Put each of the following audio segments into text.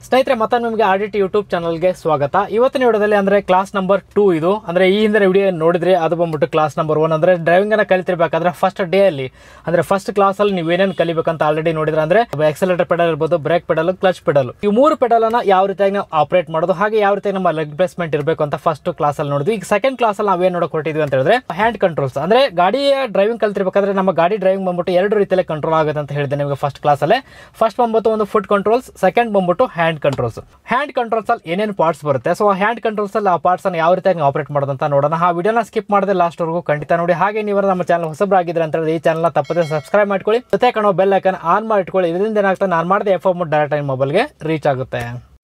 ಸ್ನೇಹಿತರೆ ಮತ್ತೆ ನಿಮಗೆ ಆರ್ ಡಿ ಟಿ ಯೂಟ್ಯೂಬ್ ಚಾನಲ್ಗೆ ಸ್ವಾಗತ ಇವತ್ತಿನ ವಿಡಿಯೋದಲ್ಲಿ ಅಂದ್ರೆ ಕ್ಲಾಸ್ ನಂಬರ್ ಟೂ ಇದು ಅಂದ್ರೆ ಈ ಹಿಂದೆ ವಿಡಿಯೋ ನೋಡಿದ್ರೆ ಅದು ಬಂದ್ಬಿಟ್ಟು ಕ್ಲಾಸ್ ನಂಬರ್ ಒನ್ ಅಂದ್ರೆ ಡ್ರೈವಿಂಗ್ ಅನ್ನ ಕಲಿತಿರ್ಬೇಕಾದ್ರೆ ಫಸ್ಟ್ ಡೇ ಅಲ್ಲಿ ಅಂದ್ರೆ ಫಸ್ಟ್ ಕ್ಲಾಸ್ ಅಲ್ಲಿ ನೀವು ಏನೇನು ಕಲಿಬೇಕಂತ ಆಲ್ರೆಡಿ ನೋಡಿದ್ರೆ ಅಂದ್ರೆ ಎಕ್ಸಲೇಟರ್ ಪೆಡಲ್ ಇರ್ಬೋದು ಬ್ರೇಕ್ ಪೆಡಲ್ ಕ್ಲಚ್ ಪೆಡಲ್ ಈ ಮೂರು ಪೆಡಲ್ ಅನ್ನ ಯಾವ ರೀತಿಯಾಗಿ ನಾವು ಆಪರೇಟ್ ಮಾಡೋದು ಹಾಗೆ ಯಾವ ರೀತಿ ನಮ್ಮ ಲೆಗ್ ಪ್ಲೇಸ್ಮೆಂಟ್ ಇರಬೇಕು ಅಂತ ಫಸ್ಟ್ ಕ್ಲಾಸ್ ಅಲ್ಲಿ ನೋಡಿದ್ವಿ ಈಗ ಸೆಕೆಂಡ್ ಕ್ಲಾಸ್ ಅಲ್ಲಿ ನಾವೇನ್ ನೋಡಕ್ ಹೊರಟಿದ್ವಿ ಅಂತ ಹೇಳಿದ್ರೆ ಹ್ಯಾಂಡ್ ಕಂಟ್ರೋಲ್ಸ್ ಅಂದ್ರೆ ಗಾಡಿಯ ಡ್ರೈವಿಂಗ್ ಕಲ್ತಿರ್ಬೇಕಾದ್ರೆ ನಮ್ಮ ಗಾಡಿ ಡ್ರೈವಿಂಗ್ ಬಂದ್ಬಿಟ್ಟು ಎರಡು ರೀತಿಯಲ್ಲಿ ಕಂಟ್ರೋಲ್ ಆಗುತ್ತೆ ಅಂತ ಹೇಳಿದೆ ನಿಮಗೆ ಫಸ್ಟ್ ಕ್ಲಾಸ್ ಅಲ್ಲೇ ಫಸ್ಟ್ ಬಂದ್ಬಿಟ್ಟು ಒಂದು ಫುಡ್ ಕಂಟ್ರೋಲ್ಸ್ ಸೆಕೆಂಡ್ ಬಂದ್ಬಿಟ್ಟು ಹ್ಯಾಂಡ್ ಕಂಟ್ರೋಲ್ಸ್ ಹ್ಯಾಂಡ್ ಕಂಟ್ರೋಲ್ಸ್ ಅಲ್ಲಿ ಏನೇನು ಪಾರ್ಟ್ಸ್ ಬರುತ್ತೆ ಸೊ ಹ್ಯಾಂಡ್ ಕಂಟ್ರೋಲ್ಸ್ ಅಲ್ಲಿ ಆ ಪಾರ್ಟ್ಸ್ ಅನ್ನು ಯಾವ ರೀತಿಯಾಗಿ ಆಪರೇಟ್ ಮಾಡೋದಂತ ನೋಡೋಣ ಆ ವಿಡಿಯೋನ ಸ್ಕಿಪ್ ಮಾಡದೆ ಲಾಸ್ಟ್ ವರೆಗೂ ಖಂಡಿತ ನೋಡಿ ಹಾಗೆ ನೀವು ನಮ್ಮ ಚಾನಲ್ ಹೊಸಬ್ರಾಗಿದ್ರೆ ಅಂತ ಹೇಳಿದ್ರೆ ಈ ಚಾನಲ್ ತಪ್ಪದೆ ಸಬ್ಸ್ಕ್ರೈಬ್ ಮಾಡ್ಕೊಳ್ಳಿ ಜೊತೆ ಕಾಣೋ ಬೆಲ್ ಐಕನ್ ಆನ್ ಮಾಡಿ ಇಟ್ಕೊಳ್ಳಿ ಇದರಿಂದ ಏನಾಗ್ತದೆ ನಾನು ಮಾಡಿದ ಎಫ್ ಎಮ್ ಡೈರೆಕ್ಟ್ ಆಗಿ ಮೊಬೈಲ್ಗೆ ರೀಚ್ ಆಗುತ್ತೆ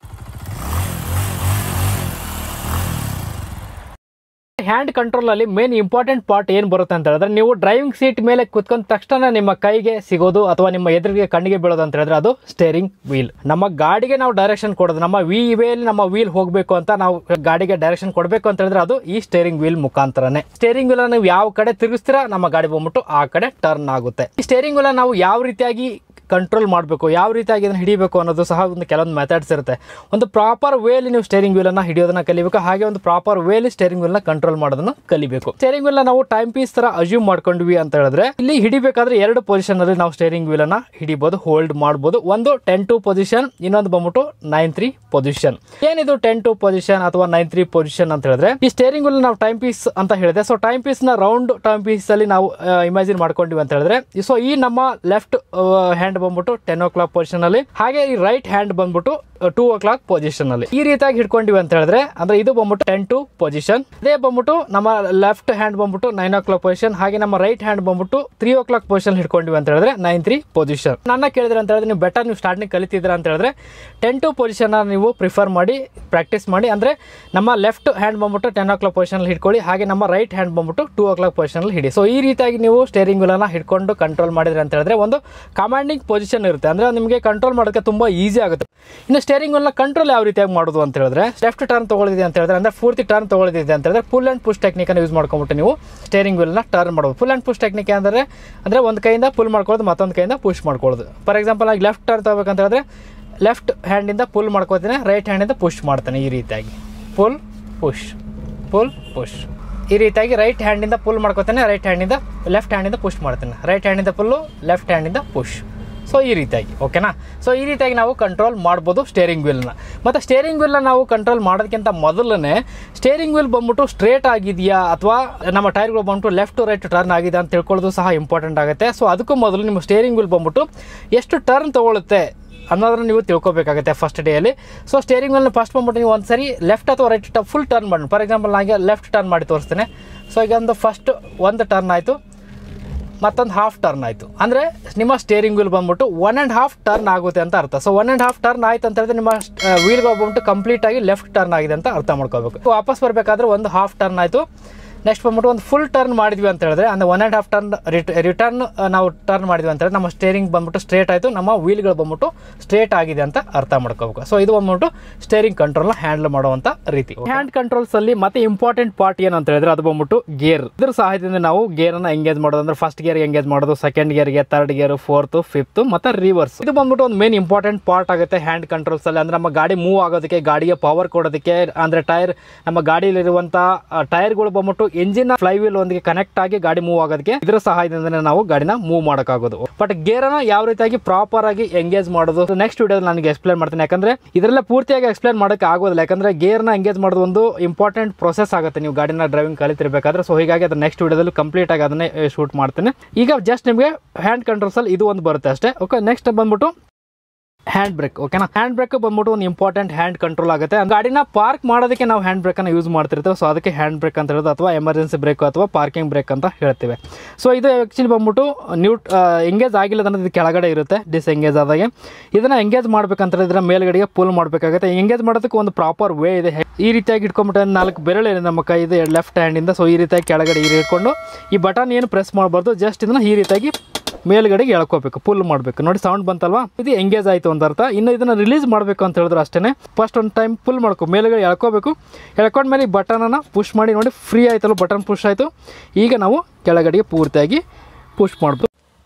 ಹ್ಯಾಂಡ್ ಕಂಟ್ರೋಲ್ ಅಲ್ಲಿ ಮೇನ್ ಇಂಪಾರ್ಟೆಂಟ್ ಪಾರ್ಟ್ ಏನ್ ಬರುತ್ತೆ ಅಂತ ಹೇಳಿದ್ರೆ ನೀವು ಡ್ರೈವಿಂಗ್ ಸೀಟ್ ಮೇಲೆ ಕುತ್ಕೊಂಡ ತಕ್ಷಣ ನಿಮ್ಮ ಕೈಗೆ ಸಿಗೋದು ಅಥವಾ ನಿಮ್ಮ ಎದುರಿಗೆ ಕಣ್ಣಿಗೆ ಬೀಳೋದು ಅಂತ ಹೇಳಿದ್ರೆ ಅದು ಸ್ಟೇರಿಂಗ್ ವೀಲ್ ನಮ್ಮ ಗಾಡಿಗೆ ನಾವು ಡೈರೆಕ್ಷನ್ ಕೊಡೋದು ನಮ್ಮ ವಿ ವೇಲಿ ನಮ್ಮ ವೀಲ್ ಹೋಗಬೇಕು ಅಂತ ನಾವು ಗಾಡಿಗೆ ಡೈರೆಕ್ಷನ್ ಕೊಡಬೇಕು ಅಂತ ಹೇಳಿದ್ರೆ ಅದು ಈ ಸ್ಟೇರಿಂಗ್ ವೀಲ್ ಮುಖಾಂತರನೇ ಸ್ಟೇರಿಂಗ್ ವೀಲ್ ನೀವು ಯಾವ ಕಡೆ ತಿರುಗಿಸ್ತೀರಾ ನಮ್ಮ ಗಾಡಿ ಬಂದ್ಬಿಟ್ಟು ಆ ಕಡೆ ಟರ್ನ್ ಆಗುತ್ತೆ ಈ ಸ್ಟೇರಿಂಗ್ ವೀಲ್ ನಾವು ಯಾವ ರೀತಿಯಾಗಿ ಕಂಟ್ರೋಲ್ ಮಾಡಬೇಕು ಯಾವ ರೀತಿಯಾಗಿ ಇದನ್ನು ಹಿಡಿಬೇಕು ಅನ್ನೋದು ಸಹ ಒಂದು ಕೆಲವೊಂದು ಮೆಥಡ್ಸ್ ಇರುತ್ತೆ ಒಂದು ಪ್ರಾಪರ್ ವೇಲಿ ನೀವು ಸ್ಟೇರಿಂಗ್ ವೀಲನ್ನು ಹಿಡಿಯೋದನ್ನ ಕಲಿಬೇಕು ಹಾಗೆ ಒಂದು ಪ್ರಾಪರ್ ವೇಲಿ ಸ್ಟೇರಿಂಗ್ ವೀಲ್ನ ಕಂಟ್ರೋಲ್ ಮಾಡೋದನ್ನ ಕಲಿಬೇಕು ಸ್ಟೇರಿಂಗ್ ವೀಲ್ನ ನಾವು ಟೈಮ್ ಪೀಸ್ ತರ ಅಸ್ಯೂಮ್ ಮಾಡ್ಕೊಂಡ್ವಿ ಅಂತ ಹೇಳಿದ್ರೆ ಇಲ್ಲಿ ಹಿಡಿಬೇಕಾದ್ರೆ ಎರಡು ಪೊಸಿಷನ್ ಅಲ್ಲಿ ನಾವು ಸ್ಟೇರಿಂಗ್ ವೀಲನ್ನ ಹಿಡಿಬಹುದು ಹೋಲ್ಡ್ ಮಾಡಬಹುದು ಒಂದು ಟೆನ್ ಟು ಪೊಸಿಷನ್ ಇನ್ನೊಂದು ಬಂದ್ಬಿಟ್ಟು ನೈನ್ ತ್ರೀ ಪೊಸಿಷನ್ ಏನಿದು ಟೆನ್ ಟು ಪೊಸಿಷನ್ ಅಥವಾ ನೈನ್ ತ್ರೀ ಪೊಸಿಷನ್ ಅಂತ ಹೇಳಿದ್ರೆ ಈ ಸ್ಟೇರಿಂಗ್ ವೀಲ್ ನಾವು ಟೈಮ್ ಪೀಸ್ ಅಂತ ಹೇಳಿದೆ ಸೊ ಟೈಮ್ ಪೀಸ್ ನ ರೌಂಡ್ ಟೈಮ್ ಪೀಸ್ ಅಲ್ಲಿ ನಾವು ಇಮ್ಯಾಜಿನ್ ಮಾಡ್ಕೊಂಡಿವಿ ಅಂತ ಹೇಳಿದ್ರೆ ಸೊ ಈ ನಮ್ಮ ಲೆಫ್ಟ್ ಹ್ಯಾಂಡ್ ಬಂದ್ಬಿಟ್ಟು ಟೆನ್ ಓ ಕ್ಲಾಕ್ ಪೊಸಿಷನ್ ಅಲ್ಲಿ ಹಾಗೆ ಈ ರೈಟ್ ಹ್ಯಾಂಡ್ ಬಂದ್ಬಿಟ್ಟು ಟೂ ಓ ಕ್ಲಾಕ್ ಪೊಸಿಷನ್ ಅಲ್ಲಿ ಈ ರೀತಿಯಾಗಿ ಹಿಡ್ಕೊಂಡಿವಿ ಅಂತ ಹೇಳಿದ್ರೆ ಅಂದ್ರೆ ಇದು ಬಂದ್ಬಿಟ್ಟು ಟೆನ್ ಟು ಪೊಸಿಷನ್ ಅದೇ ಬಂದ್ಬಿಟ್ಟು ನಮ್ಮ ಲೆಫ್ಟ್ ಹ್ಯಾಂಡ್ ಬಂದ್ಬಿಟ್ಟು ನೈನ್ ಓ ಕ್ಲಾಕ್ ಪೊಸಿಷನ್ ಹಾಗೆ ನಮ್ಮ ರೈಟ್ ಹ್ಯಾಂಡ್ ಬಂದ್ಬಿಟ್ಟು ತ್ರೀ ಓ ಕ್ಲಾಕ್ ಪೊಸಿಷನ್ ಹಿಡ್ಕೊಂಡಿವಿ ಅಂತ ಹೇಳಿದ್ರೆ ನೈನ್ ತ್ರೀ ಪೊಸಿಷನ್ ನನ್ನ ಕೇಳಿದ್ರೆ ಅಂತ ಹೇಳಿದ್ರೆ ನೀವು ಬೆಟರ್ ನೀವು ಸ್ಟಾರ್ಟಿಂಗ್ ಕಲಿತಿದ್ರ ಅಂತ ಹೇಳಿದ್ರೆ ಟೆನ್ ಟು ಪೊಸಿಷನ್ ನೀವು ಪ್ರಿಫರ್ ಮಾಡಿ ಪ್ರಾಕ್ಟೀಸ್ ಮಾಡಿ ಅಂದ್ರೆ ನಮ್ಮ ಲೆಫ್ಟ್ ಹ್ಯಾಂಡ್ ಬಂದ್ಬಿಟ್ಟು ಟೆನ್ ಓ ಕ್ಲಾಕ್ ಪೊಸಿಷನ್ ಹಿಡ್ಕೊಳ್ಳಿ ಹಾಗೆ ನಮ್ಮ ರೈಟ್ ಹ್ಯಾಂಡ್ ಬಂದ್ಬಿಟ್ಟು ಟೂ ಓ ಕ್ಲಾಕ್ ಪೊಸಿಷನ್ ಹಿಡಿ ಸೊ ಈ ರೀತಿಯಾಗಿ ನೀವು ಸ್ಟೇರಿಂಗ್ ವೀಲನ್ನ ಹಿಡ್ಕೊಂಡು ಕಂಟ್ರೋಲ್ ಮಾಡಿದ್ರೆ ಅಂತ ಹೇಳಿದ್ರೆ ಒಂದು ಕಮಾಂಡಿಂಗ್ ಪೊಸಿಷನ್ ಇರುತ್ತೆ ಅಂದ್ರೆ ನಿಮಗೆ ಕಂಟ್ರೋಲ್ ಮಾಡೋಕ್ಕೆ ತುಂಬಾ ಈಸಿ ಆಗುತ್ತೆ ಇನ್ನು ಸ್ಟೇರಿಂಗ್ ವೀಲ್ನ ಕಂಟ್ರೋಲ್ ಯಾವ ರೀತಿಯಾಗಿ ಮಾಡೋದು ಅಂತ ಹೇಳಿದ್ರೆ ಲೆಫ್ಟ್ ಟರ್ನ್ ತಗೊಳ್ಳಿದೆ ಅಂತ ಹೇಳಿದ್ರೆ ಅಂದ್ರೆ ಪೂರ್ತಿ ಟರ್ನ್ ತಗೊಳ್ಳಿದೆ ಅಂತ ಹೇಳಿದ್ರೆ ಫುಲ್ ಅಂಡ್ ಪುಷ್ ಟೆಕ್ನಿಕ್ ಅನ್ನು ಯೂಸ್ ಮಾಡ್ಕೊಂಬಿಟ್ಟು ನೀವು ಸ್ಟೇರಿಂಗ್ ವೀಲ್ನ ಟರ್ನ್ ಮಾಡೋದು ಫುಲ್ ಅಂಡ್ ಪುಷ್ ಟೆಕ್ನಿಕ್ ಅಂದರೆ ಅಂದ್ರೆ ಒಂದು ಕೈಯಿಂದ ಪುಲ್ ಮಾಡ್ಕೊಳ್ಳೋದು ಮತ್ತೊಂದು ಕೈಯಿಂದ ಪುಷ್ ಮಾಡ್ಕೊಳ್ಳೋದು ಫಾರ್ ಎಕ್ಸಾಂಪಲ್ ಆಗಿ ಲೆಫ್ಟ್ ಟರ್ನ್ ತಗೋಬೇಕಂತ ಹೇಳಿದ್ರೆ ಲೆಫ್ಟ್ ಹ್ಯಾಂಡಿಂದ ಪುಲ್ ಮಾಡ್ಕೋತೀನಿ ರೈಟ್ ಹ್ಯಾಂಡಿಂದ ಪುಷ್ ಮಾಡ್ತಾನೆ ಈ ರೀತಿಯಾಗಿ ಪುಲ್ ಪುಷ್ ಪುಲ್ ಪುಷ್ ಈ ರೀತಿಯಾಗಿ ರೈಟ್ ಹ್ಯಾಂಡಿಂದ ಪುಲ್ ಮಾಡ್ಕೋತಾನೆ ರೈಟ್ ಹ್ಯಾಂಡಿಂದ ಲೆಫ್ಟ್ ಹ್ಯಾಂಡಿಂದ ಪುಷ್ ಮಾಡ್ತಾನೆ ರೈಟ್ ಹ್ಯಾಂಡಿಂದ ಪುಲ್ಲು ಲೆಫ್ಟ್ ಹ್ಯಾಂಡಿಂದ ಪುಷ್ ಸೊ ಈ ರೀತಿಯಾಗಿ ಓಕೆನಾ ಸೊ ಈ ರೀತಿಯಾಗಿ ನಾವು ಕಂಟ್ರೋಲ್ ಮಾಡ್ಬೋದು ಸ್ಟೇರಿಂಗ್ ವೀಲ್ನ ಮತ್ತು ಸ್ಟೇರಿಂಗ್ ವೀಲ್ನ ನಾವು ಕಂಟ್ರೋಲ್ ಮಾಡೋದಕ್ಕಿಂತ ಮೊದಲನೇ ಸ್ಟೇರಿಂಗ್ ವೀಲ್ ಬಂದ್ಬಿಟ್ಟು ಸ್ಟ್ರೇಟ್ ಆಗಿದೆಯಾ ಅಥವಾ ನಮ್ಮ ಟೈರ್ಗಳು ಬಂದ್ಬಿಟ್ಟು ಲೆಫ್ಟ್ ಟು ರೈಟ್ ಟರ್ನ್ ಆಗಿದೆ ಅಂತ ತಿಳ್ಕೊಳ್ಳೋದು ಸಹ ಇಂಪಾರ್ಟೆಂಟ್ ಆಗುತ್ತೆ ಸೊ ಅದಕ್ಕೂ ಮೊದಲು ನಿಮ್ಮ ಸ್ಟೇರಿಂಗ್ ವೀಲ್ ಬಂದ್ಬಿಟ್ಟು ಎಷ್ಟು ಟರ್ನ್ ತೊಗೊಳುತ್ತೆ ಅನ್ನೋದನ್ನ ನೀವು ತಿಳ್ಕೊಬೇಕಾಗುತ್ತೆ ಫಸ್ಟ್ ಡೇಯಲ್ಲಿ ಸೊ ಸ್ಟೇರಿಂಗ್ ವೀಲ್ನ ಫಸ್ಟ್ ಬಂದ್ಬಿಟ್ಟು ನೀವು ಒಂದು ಸರಿ ಲೆಫ್ಟ್ ಅಥವಾ ರೈಟ್ ಫುಲ್ ಟರ್ನ್ ಮಾಡಿ ಫಾರ್ ಎಕ್ಸಾಂಪಲ್ ನನಗೆ ಲೆಫ್ಟ್ ಟರ್ನ್ ಮಾಡಿ ತೋರಿಸ್ತೇನೆ ಸೊ ಈಗ ಒಂದು ಫಸ್ಟ್ ಒಂದು ಟರ್ನ್ ಆಯಿತು ಮತ್ತೊಂದು ಹಾಫ್ ಟರ್ನ್ ಆಯಿತು ಅಂದರೆ ನಿಮ್ಮ ಸ್ಟೇರಿಂಗ್ ವೀಲ್ ಬಂದ್ಬಿಟ್ಟು ಒನ್ ಆ್ಯಂಡ್ ಹಾಫ್ ಟರ್ನ್ ಆಗುತ್ತೆ ಅಂತ ಅರ್ಥ so one and half turn ಆಯ್ತು ಅಂತ ಹೇಳಿದ್ರೆ ನಿಮ್ಮ ವೀಲ್ಗಳು ಬಂದ್ಬಿಟ್ಟು ಕಂಪ್ಲೀಟ್ ಆಗಿ ಲೆಫ್ಟ್ ಟರ್ನ್ ಆಗಿದೆ ಅಂತ ಅರ್ಥ ಮಾಡ್ಕೋಬೇಕು ವಾಪಸ್ ಬರಬೇಕಾದ್ರೆ ಒಂದು ಹಾಫ್ ಟರ್ನ್ ಆಯಿತು ನೆಕ್ಸ್ಟ್ ಬಂದ್ಬಿಟ್ಟು ಒಂದು ಫುಲ್ ಟರ್ನ್ ಮಾಡಿದ್ವಿ ಅಂತ ಹೇಳಿದ್ರೆ ಅಂದರೆ one and half turn return ನಾವು ಟರ್ನ್ ಮಾಡಿದ್ವಿ ಅಂತ ಹೇಳಿದ್ರೆ ನಮ್ಮ ಸ್ಟೇರಿಂಗ್ ಬಂದ್ಬಿಟ್ಟು ಸ್ಟ್ರೇಟ್ ಆಯಿತು ನಮ್ಮ ವೀಲ್ಗಳು ಬಂದ್ಬಿಟ್ಟು ಸ್ಟ್ರೇಟ್ ಆಗಿದೆ ಅಂತ ಅರ್ಥ ಮಾಡ್ಕೋಬೇಕು ಸೊ ಇದು ಬಂದ್ಬಿಟ್ಟು ಸ್ಟೇರಿಂಗ್ ಕಂಟ್ರೋಲ್ನ ಹ್ಯಾಂಡಲ್ ಮಾಡುವಂಥ ರೀತಿ ಹ್ಯಾಂಡ್ ಕಂಟ್ರೋಲ್ಸ್ ಅಲ್ಲಿ ಮತ್ತೆ ಇಂಪಾರ್ಟೆಂಟ್ ಪಾರ್ಟ್ ಏನು ಅಂತ ಹೇಳಿದ್ರೆ ಅದು ಬಂದ್ಬಿಟ್ಟು ಗೇರ್ ಇದ್ರ ಸಹಾಯದಿಂದ ನಾವು ಗೇರ್ ಅನ್ನ ಎಂಗೇಜ್ ಮಾಡೋದು ಅಂದ್ರೆ ಫಸ್ಟ್ ಗೇರ್ ಎಂಗೇಜ್ ಮಾಡೋದು ಸೆಕೆಂಡ್ ಗೇರ್ಗೆ ಥರ್ಡ್ ಗೇರ್ ಫೋರ್ತ್ ಫಿಫ್ತ್ ಮತ್ತೆ ರಿವರ್ಸ್ ಇದು ಬಂದ್ಬಿಟ್ಟು ಒಂದು ಮೇನ್ ಇಂಪಾರ್ಟೆಂಟ್ ಪಾರ್ಟ್ ಆಗುತ್ತೆ ಹ್ಯಾಂಡ್ ಕಂಟ್ರೋಲ್ಸ್ ಅಲ್ಲಿ ಅಂದ್ರೆ ನಮ್ಮ ಗಾಡಿ ಮೂವ್ ಆಗೋದಕ್ಕೆ ಗಾಡಿಗೆ ಪವರ್ ಕೊಡೋದಕ್ಕೆ ಅಂದ್ರೆ ಟೈರ್ ನಮ್ಮ ಗಾಡಿಯಲ್ಲಿರುವಂತ ಟೈರ್ಗಳು ಬಂದ್ಬಿಟ್ಟು ಎಂಜಿನ್ ಫ್ಲೈ ವೀಲ್ ಒಂದಿಗೆ ಕನೆಕ್ಟ್ ಆಗಿ ಗಾಡಿ ಮೂವ್ ಆಗೋದಕ್ಕೆ ಇದರ ಸಹಾಯದಿಂದ ನಾವು ಗಾಡಿನ ಮೂವ್ ಮಾಡೋಕ್ಕಾಗೋದು ಬಟ್ ಗೇರ್ ಅನ್ನ ಯಾವ ರೀತಿಯಾಗಿ ಪ್ರಾಪರ್ ಆಗಿ ಎಂಗೇಜ್ ಮಾಡೋದು ನೆಕ್ಸ್ಟ್ ವಿಡಿಯೋದಲ್ಲಿ ನನಗೆ ಎಕ್ಸ್ಪ್ಲೇನ್ ಮಾಡ್ತೀನಿ ಯಾಕಂದ್ರೆ ಇದರಲ್ಲೇ ಪೂರ್ತಿಯಾಗಿ ಎಕ್ಸ್ಪ್ಲೇನ್ ಮಾಡೋಕೆ ಆಗೋದಿಲ್ಲ ಯಾಕಂದ್ರೆ ಗೇರ್ನ ಎಂಗೇಜ್ ಮಾಡೋದು ಒಂದು ಇಂಪಾರ್ಟೆಂಟ್ ಪ್ರೊಸೆಸ್ ಆಗುತ್ತೆ ನೀವು ಗಾಡಿನ ಡ್ರೈವಿಂಗ್ ಕಲಿತಿರ್ಬೇಕಾದ್ರೆ ಸೊ ಹೀಗಾಗಿ ಅದು ನೆಕ್ಸ್ಟ್ ವಿಡಿಯೋದಲ್ಲಿ ಕಂಪ್ಲೀಟ್ ಆಗಿ ಅದನ್ನೇ ಶೂಟ್ ಮಾಡ್ತೇನೆ ಈಗ ಜಸ್ಟ್ ನಿಮಗೆ ಹ್ಯಾಂಡ್ ಕಂಟ್ರೋಲ್ಸ್ ಅಲ್ಲಿ ಇದು ಒಂದು ಬರುತ್ತೆ ಅಷ್ಟೇ ಓಕೆ ನೆಕ್ಸ್ಟ್ ಬಂದ್ಬಿಟ್ಟು ಹ್ಯಾಂಡ್ ಬ್ರೇಕ್ ಓಕೆನಾ ಹ್ಯಾಂಡ್ ಬ್ರೇಕ್ ಬಂದ್ಬಿಟ್ಟು ಒಂದು ಇಂಪಾರ್ಟೆಂಟ್ ಹ್ಯಾಂಡ್ ಕಂಟ್ರೋಲ್ ಆಗುತ್ತೆ ಗಾಡಿನ ಪಾರ್ಕ್ ಮಾಡೋದಕ್ಕೆ ನಾವು ಹ್ಯಾಂಡ್ ಬ್ರೇಕ್ ಅನ್ನು ಯೂಸ್ ಮಾಡ್ತಿರ್ತೇವೆ ಸೊ ಅದಕ್ಕೆ ಹ್ಯಾಂಡ್ ಬ್ರೇಕ್ ಅಂತ ಹೇಳೋದು ಅಥವಾ ಎಮರ್ಜೆನ್ಸಿ ಬ್ರೇಕ್ ಅಥವಾ ಪಾರ್ಕಿಂಗ್ ಬ್ರೇಕ್ ಅಂತ ಹೇಳ್ತೀವಿ ಸೊ ಇದು ಆ್ಯಕ್ಚುಲಿ ಬಂದ್ಬಿಟ್ಟು ನ್ಯೂಟ್ ಎಂಗೇಜ್ ಆಗಿಲ್ಲ ಅಂದ್ರೆ ಇದು ಕೆಳಗಡೆ ಇರುತ್ತೆ ಡಿಸ್ ಎಂಗೇಜ್ ಆದಾಗೆ ಇದನ್ನ ಎಂಗೇಜ್ ಮಾಡ್ಬೇಕಂತ ಇದರ ಮೇಲ್ಗಡೆಗೆ ಪುಲ್ ಮಾಡಬೇಕಾಗುತ್ತೆ ಎಂಗೇಜ್ ಮಾಡೋದಕ್ಕೆ ಒಂದು ಪ್ರಾಪರ್ ವೇ ಇದೆ ಈ ರೀತಿಯಾಗಿ ಇಟ್ಕೊಂಡ್ಬಿಟ್ಟು ನಾಲ್ಕು ಬೆರಳು ಇದೆ ನಮ್ಮ ಕೈದು ಲೆಫ್ಟ್ ಹ್ಯಾಂಡಿಂದ ಸೊ ಈ ರೀತಿಯಾಗಿ ಕೆಳಗಡೆ ಈ ಇಟ್ಕೊಂಡು ಈ ಬಟನ್ ಏನು ಪ್ರೆಸ್ ಮಾಡಬಾರ್ದು ಜಸ್ಟ್ ಇದನ್ನ ಈ ರೀತಿಯಾಗಿ ಮೇಲ್ಗಡೆಗೆ ಎಳ್ಕೋಬೇಕು ಪುಲ್ ಮಾಡಬೇಕು ನೋಡಿ ಸೌಂಡ್ ಬಂತಲ್ವಾ ಇದು ಎಂಗೇಜ್ ಆಯಿತು ಅಂತ ಅರ್ಥ ಇನ್ನು ಇದನ್ನು ರಿಲೀಸ್ ಮಾಡಬೇಕು ಅಂತ ಹೇಳಿದ್ರೆ ಅಷ್ಟೇ ಫಸ್ಟ್ ಒಂದು ಟೈಮ್ ಪುಲ್ ಮಾಡ್ಕೊ ಮೇಲ್ಗಡೆ ಎಳ್ಕೋಬೇಕು ಎಳ್ಕೊಂಡ್ಮೇಲೆ ಈ ಬಟನನ್ನು ಪುಷ್ ಮಾಡಿ ನೋಡಿ ಫ್ರೀ ಆಯ್ತಲ್ಲ ಬಟನ್ ಪುಷ್ ಆಯಿತು ಈಗ ನಾವು ಕೆಳಗಡೆಗೆ ಪೂರ್ತಿಯಾಗಿ ಪುಷ್ ಮಾಡ್ಬೇಕು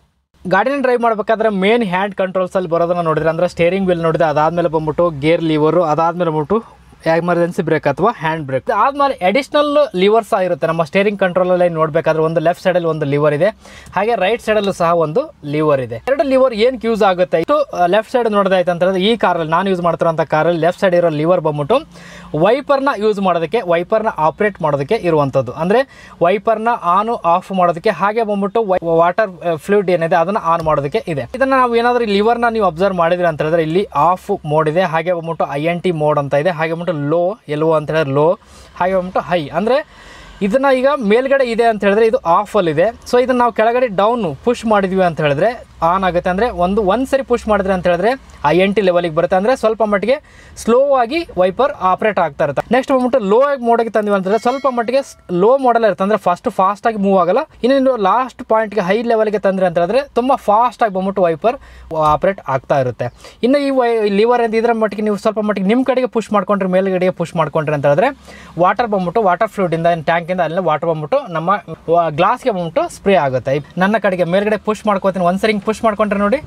ಗಾಡಿನ ಡ್ರೈವ್ ಮಾಡಬೇಕಾದ್ರೆ ಮೇನ್ ಹ್ಯಾಂಡ್ ಕಂಟ್ರೋಲ್ಸ್ ಅಲ್ಲಿ ಬರೋದನ್ನ ನೋಡಿದ್ರೆ ಅಂದ್ರೆ ಸ್ಟೇರಿಂಗ್ ವೀಲ್ ನೋಡಿದ್ರೆ ಅದಾದ್ಮೇಲೆ ಬಂದ್ಬಿಟ್ಟು ಗೇರ್ ಲಿವರು ಅದಾದ್ಮೇಲೆ ಬಂದ್ಬಿಟ್ಟು ಎಮರ್ಜೆನ್ಸಿ ಬ್ರೇಕ್ ಅಥವಾ ಹ್ಯಾಂಡ್ ಬ್ರೇಕ್ ಆದ್ಮೇಲೆ ಅಡಿಷನಲ್ ಲಿವರ್ಸ್ ಇರುತ್ತೆ ನಮ್ಮ ಸ್ಟೇರಿಂಗ್ ಕಂಟ್ರೋಲ್ ಅಲ್ಲಿ ನೋಡಬೇಕಾದ್ರೆ ಒಂದು ಲೆಫ್ಟ್ ಸೈಡ್ ಅಲ್ಲಿ ಒಂದು ಲಿವರ್ ಇದೆ ಹಾಗೆ ರೈಟ್ ಸೈಡ್ ಅಲ್ಲೂ ಸಹ ಒಂದು ಲಿವರ್ ಇದೆ ಎರಡು ಲಿವರ್ ಏನ್ ಯೂಸ್ ಆಗುತ್ತೆ ಇಷ್ಟು ಲೆಫ್ಟ್ ಸೈಡ್ ನೋಡೋದಾಯ್ತು ಅಂತಂದ್ರೆ ಈ ಕಾರಲ್ಲಿ ನಾನು ಯೂಸ್ ಮಾಡ್ತಿರೋಂಥ ಕಾರಲ್ಲಿ ಲೆಫ್ಟ್ ಸೈಡ್ ಇರೋ ಲಿವರ್ ಬಂದ್ಬಿಟ್ಟು ವೈಪರ್ನ ಯೂಸ್ ಮಾಡೋದಕ್ಕೆ ವೈಪರ್ನ ಆಪರೇಟ್ ಮಾಡೋದಕ್ಕೆ ಇರುವಂಥದ್ದು ಅಂದ್ರೆ ವೈಪರ್ನ ಆನ್ ಆಫ್ ಮಾಡೋದಕ್ಕೆ ಹಾಗೆ ಬಂದ್ಬಿಟ್ಟು ವಾಟರ್ ಫ್ಲೂಯಿಡ್ ಏನಿದೆ ಅದನ್ನ ಆನ್ ಮಾಡೋದಕ್ಕೆ ಇದೆ ಇದನ್ನ ನಾವು ಏನಾದರೂ ಲಿವರ್ನ ನೀವು ಅಬ್ಸರ್ವ್ ಮಾಡಿದ್ರಿ ಅಂತ ಹೇಳಿದ್ರೆ ಇಲ್ಲಿ ಆಫ್ ಮೋಡ್ ಇದೆ ಹಾಗೆ ಬಂದ್ಬಿಟ್ಟು ಐ ಎನ್ ಟಿ ಮೋಡ್ ಅಂತ ಇದೆ ಹಾಗೆ ಬಂದ್ಬಿಟ್ಟು ಲೋ ಎಲ್ಒ ಅಂತ ಹೇಳಿದ್ರೆ ಲೋ ಹಾಗೆ ಬಂದ್ಬಿಟ್ಟು ಹೈ ಅಂದರೆ ಇದನ್ನ ಈಗ ಮೇಲ್ಗಡೆ ಇದೆ ಅಂತ ಹೇಳಿದ್ರೆ ಇದು ಆಫ್ ಅಲ್ಲಿ ಇದೆ ಸೊ ಇದನ್ನ ನಾವು ಕೆಳಗಡೆ ಡೌನ್ ಪುಷ್ ಮಾಡಿದ್ವಿ ಅಂತ ಹೇಳಿದ್ರೆ ಆನ್ ಆಗುತ್ತೆ ಅಂದ್ರೆ ಒಂದು ಒಂದ್ ಸರಿ ಪುಷ್ ಮಾಡಿದ್ರೆ ಅಂತ ಹೇಳಿದ್ರೆ ಐ ಎನ್ ಟಿ ಲೆವೆಲ್ಗೆ ಬರುತ್ತೆ ಅಂದ್ರೆ ಸ್ವಲ್ಪ ಮಟ್ಟಿಗೆ ಸ್ಲೋ ಆಗಿ ವೈಪರ್ ಆಪರೇಟ್ ಆಗ್ತಾ ಇರುತ್ತೆ ನೆಕ್ಸ್ಟ್ ಬಂದ್ಬಿಟ್ಟು ಲೋ ಆಗಿ ಮೋಡಿಗೆ ತಂದ್ವಿ ಅಂತಂದ್ರೆ ಸ್ವಲ್ಪ ಮಟ್ಟಿಗೆ ಲೋ ಮಾಡಲ್ ಇರುತ್ತೆ ಅಂದ್ರೆ ಫಸ್ಟ್ ಫಾಸ್ಟ್ ಆಗಿ ಮೂವ್ ಆಗಲ್ಲ ಇನ್ನು ಲಾಸ್ಟ್ ಪಾಯಿಂಟ್ಗೆ ಹೈ ಲೆವೆಲ್ಗೆ ತಂದ್ರೆ ಅಂತ ಹೇಳಿದ್ರೆ ತುಂಬಾ ಫಾಸ್ಟ್ ಆಗಿ ಬಂದ್ಬಿಟ್ಟು ವೈಪರ್ ಆಪರೇಟ್ ಆಗ್ತಾ ಇರುತ್ತೆ ಇನ್ನು ಈ ವೈ ಲಿವರ್ ಅಂತ ಇದ್ರ ಮಟ್ಟಿಗೆ ನೀವು ಸ್ವಲ್ಪ ಮಟ್ಟಿಗೆ ನಿಮ್ಮ ಕಡೆಗೆ ಪುಷ್ ಮಾಡ್ಕೊಂಡ್ರೆ ಮೇಲ್ಗಡೆಗೆ ಪುಷ್ ಮಾಡ್ಕೊಂಡ್ರೆ ಅಂತ ಹೇಳಿದ್ರೆ ವಾಟರ್ ಬಂದ್ಬಿಟ್ಟು ವಾಟರ್ ಫ್ಲೂಡ್ ಇಂದ ಟ್ಯಾಂಕ್ ಇಂದ ಅಲ್ಲೇ ವಾಟರ್ ಬಂದ್ಬಿಟ್ಟು ನಮ್ಮ ಗ್ಲಾಸ್ಗೆ ಬಂದ್ಬಿಟ್ಟು ಸ್ಪ್ರೇ ಆಗುತ್ತೆ ನನ್ನ ಕಡೆಗೆ ಮೇಲ್ಗಡೆ ಪುಷ್ ಮಾಡ್ಕೋತೀನಿ ಒಂದ್ಸರಿ ಪುಷ್ ಮಾಡ್ಕೊಂಡ್ರೆ ನೋಡಿ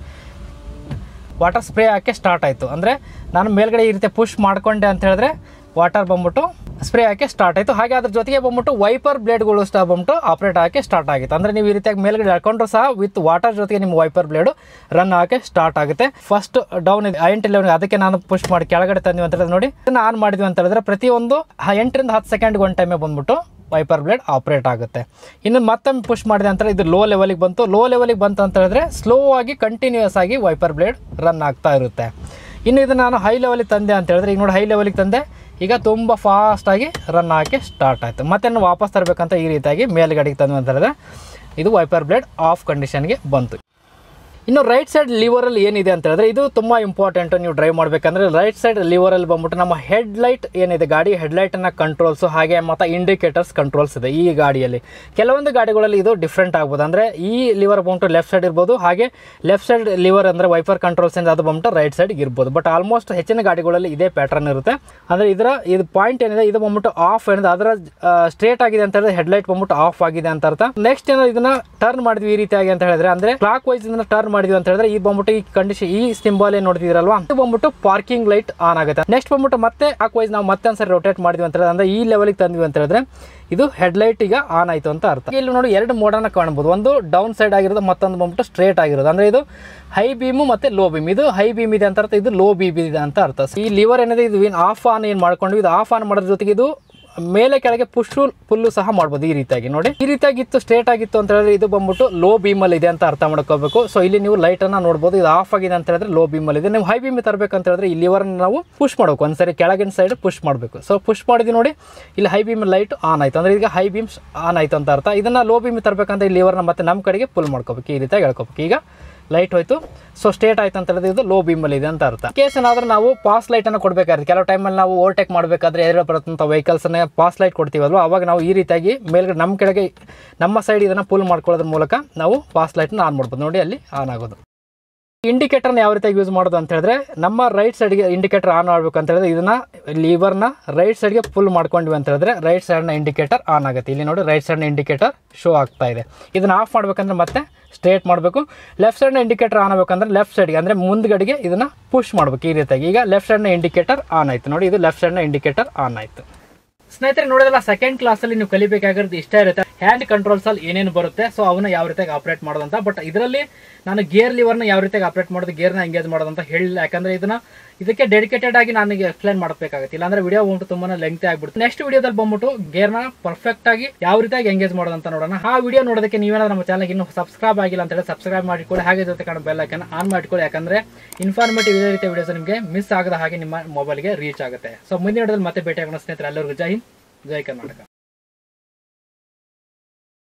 ವಾಟರ್ ಸ್ಪ್ರೇ ಹಾಕಿ ಸ್ಟಾರ್ಟ್ ಆಯಿತು ಅಂದರೆ ನಾನು ಮೇಲ್ಗಡೆ ಈ ರೀತಿ ಪುಷ್ ಮಾಡ್ಕೊಂಡೆ ಅಂತ ಹೇಳಿದ್ರೆ ವಾಟರ್ ಬಂದ್ಬಿಟ್ಟು ಸ್ಪ್ರೇ ಹಾಕಿ ಸ್ಟಾರ್ಟ್ ಆಯಿತು ಹಾಗೆ ಅದ್ರ ಜೊತೆಗೆ ಬಂದ್ಬಿಟ್ಟು ವೈಪರ್ ಬ್ಲೇಡ್ಗಳು ಸಹ ಬಂದ್ಬಿಟ್ಟು ಆಪ್ರೇಟ್ ಹಾಕಿ ಸ್ಟಾರ್ಟ್ ಆಗಿತ್ತು ಅಂದರೆ ನೀವು ಈ ರೀತಿಯಾಗಿ ಮೇಲ್ಗಡೆ ಎಳ್ಕೊಂಡ್ರು ಸಹ ವಿತ್ ವಾಟರ್ ಜೊತೆಗೆ ನಿಮ್ಮ ವೈಪರ್ ಬ್ಲೇಡು ರನ್ ಹಾಕಿ ಸ್ಟಾರ್ಟ್ ಆಗುತ್ತೆ ಫಸ್ಟ್ ಡೌನ್ ಇದೆ ಎಂಟು ಲೆವೆನ್ ಅದಕ್ಕೆ ನಾನು ಪುಷ್ ಮಾಡಿ ಕೆಳಗಡೆ ತಂದ್ವಿ ಅಂತ ಹೇಳಿದ್ರೆ ನೋಡಿ ಇದನ್ನ ಆನ್ ಮಾಡಿದ್ವಿ ಅಂತ ಹೇಳಿದ್ರೆ ಪ್ರತಿಯೊಂದು ಹ- ಎಂಟರಿಂದ ಹತ್ತು ಸೆಕೆಂಡ್ಗೆ ಒಂದು ಟೈಮೇ ಬಂದ್ಬಿಟ್ಟು ವೈಪರ್ ಬ್ಲೇಡ್ ಆಪ್ರೇಟ್ ಆಗುತ್ತೆ ಇನ್ನು ಮತ್ತೊಮ್ಮೆ ಪುಷ್ ಮಾಡಿದೆ ಅಂತ ಇದು ಲೋ ಲೆವೆಲಿಗೆ ಬಂತು ಲೋ ಲೆವೆಲಿಗೆ ಬಂತು ಅಂತ ಹೇಳಿದ್ರೆ ಸ್ಲೋ ಆಗಿ ಕಂಟಿನ್ಯೂಸ್ ಆಗಿ ವೈಪರ್ ಬ್ಲೇಡ್ ರನ್ ಆಗ್ತಾ ಇರುತ್ತೆ ಇನ್ನು ಇದು ನಾನು ಹೈ ಲೆವೆಲಿಗೆ ತಂದೆ ಅಂತ ಹೇಳಿದ್ರೆ ಈಗ ನೋಡಿ ಹೈ ಲೆವೆಲಿಗೆ ತಂದೆ ಈಗ ತುಂಬ ಫಾಸ್ಟಾಗಿ ರನ್ ಆಗಿ ಸ್ಟಾರ್ಟ್ ಆಯಿತು ಮತ್ತೆ ನಾನು ವಾಪಸ್ ತರಬೇಕಂತ ಈ ರೀತಿಯಾಗಿ ಮೇಲ್ಗಡೆಗೆ ತಂದು ಅಂತ ಹೇಳಿದ್ರೆ ಇದು ವೈಪರ್ ಬ್ಲೇಡ್ ಆಫ್ ಕಂಡೀಷನ್ಗೆ ಬಂತು ಇನ್ನು ರೈಟ್ ಸೈಡ್ ಲಿವರಲ್ಲಿ ಏನಿದೆ ಅಂತ ಹೇಳಿದ್ರೆ ಇದು ತುಂಬ ಇಂಪಾರ್ಟೆಂಟ್ ನೀವು ಡ್ರೈವ್ ಮಾಡಬೇಕಂದ್ರೆ ರೈಟ್ ಸೈಡ್ ಲಿವರಲ್ಲಿ ಬಂದ್ಬಿಟ್ಟು ನಮ್ಮ ಹೆಡ್ ಲೈಟ್ ಏನಿದೆ ಗಾಡಿ ಹೆಡ್ ಲೈಟನ್ನು ಕಂಟ್ರೋಲ್ಸು ಹಾಗೆ ಮತ್ತು ಇಂಡಿಕೇಟರ್ಸ್ ಕಂಟ್ರೋಲ್ಸ್ ಇದೆ ಈ ಗಾಡಿಯಲ್ಲಿ ಕೆಲವೊಂದು ಗಾಡಿಗಳಲ್ಲಿ ಇದು ಡಿಫ್ರೆಂಟ್ ಆಗ್ಬೋದು ಅಂದರೆ ಈ ಲಿವರ್ ಬಂದ್ಬಿಟ್ಟು ಲೆಫ್ಟ್ ಸೈಡ್ ಇರ್ಬೋದು ಹಾಗೆ ಲೆಫ್ಟ್ ಸೈಡ್ ಲಿವರ್ ಅಂದರೆ ವೈಪರ್ ಕಂಟ್ರೋಲ್ಸ್ ಇಂದ ಅದು ಬಂದ್ಬಿಟ್ಟು ರೈಟ್ ಸೈಡ್ ಇರ್ಬೋದು ಬಟ್ ಆಲ್ಮೋಸ್ಟ್ ಹೆಚ್ಚಿನ ಗಾಡಿಗಳಲ್ಲಿ ಇದೇ ಪ್ಯಾಟರ್ನ್ ಇರುತ್ತೆ ಅಂದರೆ ಇದರ ಇದು ಪಾಯಿಂಟ್ ಏನಿದೆ ಇದು ಬಂದ್ಬಿಟ್ಟು ಆಫ್ ಏನಿದೆ ಅದರ ಸ್ಟ್ರೇಟ್ ಆಗಿದೆ ಅಂತ ಹೇಳಿದ್ರೆ ಹೆಡ್ ಲೈಟ್ ಬಂದ್ಬಿಟ್ಟು ಆಫ್ ಆಗಿದೆ ಅಂತ ಅರ್ಥ ನೆಕ್ಸ್ಟ್ ಏನೋ ಇದನ್ನ ಟರ್ನ್ ಮಾಡಿದ್ವಿ ಈ ರೀತಿಯಾಗಿ ಅಂತ ಹೇಳಿದ್ರೆ ಅಂದ್ರೆ ಕ್ಲಾಕ್ ವೈಸ್ ಇದನ್ನ ಟರ್ನ್ ಮಾಡಿದ್ವಿ ಅಂತ ಹೇಳಿದ್ರೆ ಈ ಬಂದ್ಬಿಟ್ಟು ಈ ಕಂಡೀಷನ್ ಈ ಸಿಂಬಲ್ ಏನ್ ನೋಡ್ತಿದ್ರಲ್ವಾ ಇದು ಬಂದ್ಬಿಟ್ಟು ಪಾರ್ಕಿಂಗ್ ಲೈಟ್ ಆನ್ ಆಗುತ್ತೆ ನೆಕ್ಸ್ಟ್ ಬಂದ್ಬಿಟ್ಟು ಮತ್ತೆ ಕ್ಲಾಕ್ ವೈಸ್ ನಾವು ಮತ್ತೆ ಒಂದ್ಸರಿ ರೊಟೇಟ್ ಮಾಡಿದ್ವಿ ಅಂತ ಹೇಳಿದ್ರೆ ಅಂದ್ರೆ ಈ ಲೆವೆಲ್ಗೆ ತಂದ್ವಿ ಅಂತ ಹೇಳಿದ್ರೆ ಇದು ಹೆಡ್ ಲೈಟ್ ಈಗ ಆನ್ ಆಯ್ತು ಅಂತ ಅರ್ಥ ಇಲ್ಲಿ ನೋಡಿ ಎರಡು ಮೋಡನ್ನ ಕಾಣಬಹುದು ಒಂದು ಡೌನ್ ಸೈಡ್ ಆಗಿರೋದು ಮತ್ತೊಂದು ಬಂದ್ಬಿಟ್ಟು ಸ್ಟ್ರೇಟ್ ಆಗಿರೋದು ಅಂದ್ರೆ ಇದು ಹೈ ಬೀಮು ಮತ್ತೆ ಲೋ ಬೀಮ್ ಇದು ಹೈ ಬೀಮ್ ಇದೆ ಅಂತ ಅರ್ಥ ಇದು ಲೋ ಬೀಮ್ ಇದೆ ಅಂತ ಅರ್ಥ ಈ ಲಿವರ್ ಏನಿದೆ ಇದು ಆಫ್ ಆನ್ ಏನ್ ಮಾಡ್ಕೊಂಡ್ವಿ ಇದು ಆಫ್ ಆನ್ ಮಾಡೋದ್ರ ಜೊತೆಗೆ ಇದು ಮೇಲೆ ಕೆಳಗೆ ಪುಷು ಪುಲ್ಲು ಸಹ ಮಾಡ್ಬೋದು ಈ ರೀತಿಯಾಗಿ ನೋಡಿ ಈ ರೀತಿಯಾಗಿ ಇತ್ತು ಸ್ಟ್ರೇಟ್ ಆಗಿತ್ತು ಅಂತ ಹೇಳಿದ್ರೆ ಇದು ಬಂದ್ಬಿಟ್ಟು ಲೋ ಬೀಮಲ್ಲಿ ಇದೆ ಅಂತ ಅರ್ಥ ಮಾಡ್ಕೋಬೇಕು ಸೊ ಇಲ್ಲಿ ನೀವು ಲೈಟ್ ಅನ್ನ ನೋಡ್ಬೋದು ಇದು ಆಫ್ ಆಗಿದೆ ಅಂತ ಹೇಳಿದ್ರೆ ಲೋ ಬೀಮಲ್ಲಿ ಇದೆ ನೀವು ಹೈ ಬೀಮ್ ತರಬೇಕಂತ ಹೇಳಿದ್ರೆ ಈ ಲಿವರ್ ನಾವು ಪುಷ್ ಮಾಡಬೇಕು ಒಂದ್ಸರಿ ಕೆಳಗಿನ ಸೈಡ್ ಪುಷ್ ಮಾಡಬೇಕು ಸೊ ಪುಷ್ ಮಾಡಿದ್ವಿ ನೋಡಿ ಇಲ್ಲಿ ಹೈ ಬೀಮ್ ಲೈಟ್ ಆನ್ ಆಯ್ತು ಅಂದ್ರೆ ಈಗ ಹೈ ಬೀಮ್ಸ್ ಆನ್ ಆಯ್ತು ಅಂತ ಅರ್ಥ ಇದನ್ನ ಲೋ ಬೀಮ್ ತರಬೇಕಂತ ಈ ಲಿವರ್ನ ಮತ್ತೆ ನಮ್ಮ ಕಡೆಗೆ ಪುಲ್ ಮಾಡ್ಕೋಬೇಕು ಈ ರೀತಿಯಾಗಿ ಹೇಳ್ಕೋಬೇಕು ಈಗ ಲೈಟ್ ಹೋಯ್ತು ಸೊ ಸ್ಟೇಟ್ ಆಯ್ತು ಅಂತ ಹೇಳಿದ್ರೆ ಇದು ಲೋ ಬೀಮಲ್ಲಿ ಇದೆ ಅಂತ ಅರ್ಥ ಕೇಸ್ ಏನಾದ್ರೂ ನಾವು ಪಾಸ್ ಲೈಟ್ ಅನ್ನು ಕೊಡಬೇಕಾದ್ರೆ ಕೆಲವು ಟೈಮಲ್ಲಿ ನಾವು ಓವರ್ಟೇಕ್ ಮಾಡಬೇಕಾದ್ರೆ ಎದುರು ಬರುತ್ತಂಥ ವೆಹಿಕಲ್ಸ್ ಪಾಸ್ ಲೈಟ್ ಕೊಡ್ತೀವಲ್ವ ಅವಾಗ ನಾವು ಈ ರೀತಿಯಾಗಿ ಮೇಲ್ಗಡೆ ನಮ್ಮ ಕೆಳಗೆ ನಮ್ಮ ಸೈಡ್ ಇದನ್ನ ಪುಲ್ ಮಾಡ್ಕೊಳ್ಳೋದ್ರ ಮೂಲಕ ನಾವು ಪಾಸ್ ಲೈಟ್ನ ಆನ್ ಮಾಡ್ಬೋದು ನೋಡಿ ಅಲ್ಲಿ ಆನ್ ಆಗೋದು ಇಂಡಿಕೇಟರ್ನ ಯಾವ ರೀತಿಯಾಗಿ ಯೂಸ್ ಮಾಡೋದು ಅಂತ ಹೇಳಿದ್ರೆ ನಮ್ಮ ರೈಟ್ ಸೈಡ್ಗೆ ಇಂಡಿಕೇಟರ್ ಆನ್ ಮಾಡ್ಬೇಕು ಅಂತ ಹೇಳಿದ್ರೆ ಇದನ್ನ ಲಿವರ್ನ ರೈಟ್ ಸೈಡ್ಗೆ ಫುಲ್ ಮಾಡ್ಕೊಂಡ್ವಿ ಅಂತ ಹೇಳಿದ್ರೆ ರೈಟ್ ಸೈಡ್ನ ಇಂಡಿಕೇಟರ್ ಆನ್ ಆಗುತ್ತೆ ಇಲ್ಲಿ ನೋಡಿ ರೈಟ್ ಸೈಡ್ನ ಇಂಡಿಕೇಟರ್ ಶೋ ಆಗ್ತಾ ಇದೆ ಇದನ್ನ ಆಫ್ ಮಾಡ್ಬೇಕಂದ್ರೆ ಮತ್ತೆ ಸ್ಟ್ರೇಟ್ ಮಾಡಬೇಕು ಲೆಫ್ಟ್ ಸೈಡ್ನ ಇಂಡಿಕೇಟರ್ ಆನ್ ಆಗಬೇಕಂದ್ರೆ ಲೆಫ್ಟ್ ಸೈಡ್ಗೆ ಅಂದರೆ ಮುಂದ್ಗಡೆಗೆ ಇದನ್ನ ಪುಷ್ ಮಾಡ್ಬೇಕು ಈ ರೀತಿಯಾಗಿ ಈಗ ಲೆಫ್ಟ್ ಸೈಡ್ನ ಇಂಡಿಕೇಟರ್ ಆನ್ ಆಯ್ತು ನೋಡಿ ಇದು ಲೆಫ್ಟ್ ಸೈಡ್ನ ಇಂಡಿಕೇಟರ್ ಆನ್ ಆಯ್ತು ಸ್ನೇಹಿತರೆ ನೋಡಿದಲ್ಲ ಸೆಕೆಂಡ್ ಕ್ಲಾಸ್ ಅಲ್ಲಿ ನೀವು ಕಲಿಬೇಕಾಗಿರೋದು ಇಷ್ಟ ಇರುತ್ತೆ ಹ್ಯಾಂಡ್ ಕಂಟ್ರೋಲ್ಸ್ ಅಲ್ಲಿ ಏನೇನು ಬರುತ್ತೆ ಸೊ ಅವನ್ನ ಯಾವ ರೀತಿಯಾಗಿ ಆಪರೇಟ್ ಮಾಡೋದಂತ ಬಟ್ ಇದರಲ್ಲಿ ನಾನು ಗೇರ್ ಲಿವರ್ನ ಯಾವ ರೀತಿಯಾಗಿ ಆಪರೇಟ್ ಮಾಡೋದು ಗೇರ್ನ ಎಂಗೇಜ್ ಮಾಡೋದು ಅಂತ ಹೇಳಿಲ್ಲ ಯಾಕಂದ್ರೆ ಇದನ್ನ ಇದಕ್ಕೆ ಡೆಡಿಕೇಟೆಡ್ ಆಗಿ ನನಗೆ ಎಕ್ಸ್ಪ್ಲೈನ್ ಮಾಡಬೇಕಾಗುತ್ತೆ ಇಲ್ಲಾಂದ್ರೆ ವಿಡಿಯೋ ಬಂದ್ಬಿಟ್ಟು ತುಂಬಾನೇ ಲೆಂಗ್ತಿ ಆಗ್ಬಿಡುತ್ತೆ ನೆಕ್ಸ್ಟ್ ವಿಡಿಯೋದಲ್ಲಿ ಬಂದ್ಬಿಟ್ಟು ಗೇರ್ನ ಪರ್ಫೆಕ್ಟ್ ಆಗಿ ಯಾವ ರೀತಿಯಾಗಿ ಎಂಗೇಜ್ ಮಾಡೋದಂತ ನೋಡೋಣ ಆ ವಿಡಿಯೋ ನೋಡೋದಕ್ಕೆ ನೀವೇನಾದ್ರೂ ನಮ್ಮ ಚಾನಲ್ಗೆ ಇನ್ನೂ ಸಬ್ಸ್ಕ್ರೈಬ್ ಆಗಿಲ್ಲ ಅಂತ ಹೇಳಿ ಸಬ್ಸ್ಕ್ರೈಬ್ ಮಾಡಿಕೊಳ್ಳಿ ಹಾಗೆ ಜೊತೆ ಕಾಣೋ ಬೆಲ್ ಐಕನ್ ಆನ್ ಮಾಡಿಕೊಳ್ಳಿ ಯಾಕಂದ್ರೆ ಇನ್ಫಾರ್ಮೇಟಿವ್ ಇದೇ ರೀತಿಯ ವಿಡಿಯೋಸ್ ನಿಮಗೆ ಮಿಸ್ ಆಗದ ಹಾಗೆ ನಿಮ್ಮ ಮೊಬೈಲ್ಗೆ ರೀಚ್ ಆಗುತ್ತೆ ಸೊ ಮುಂದಿನ ವಿಡಿಯೋದಲ್ಲಿ ಮತ್ತೆ ಭೇಟಿ ಆಗೋಣ ಸ್ನೇಹಿತರೆ ಎಲ್ಲರಿಗೂ ಜೈ ಹಿಂದ್ ಜೈ ಕರ್ನಾಟಕ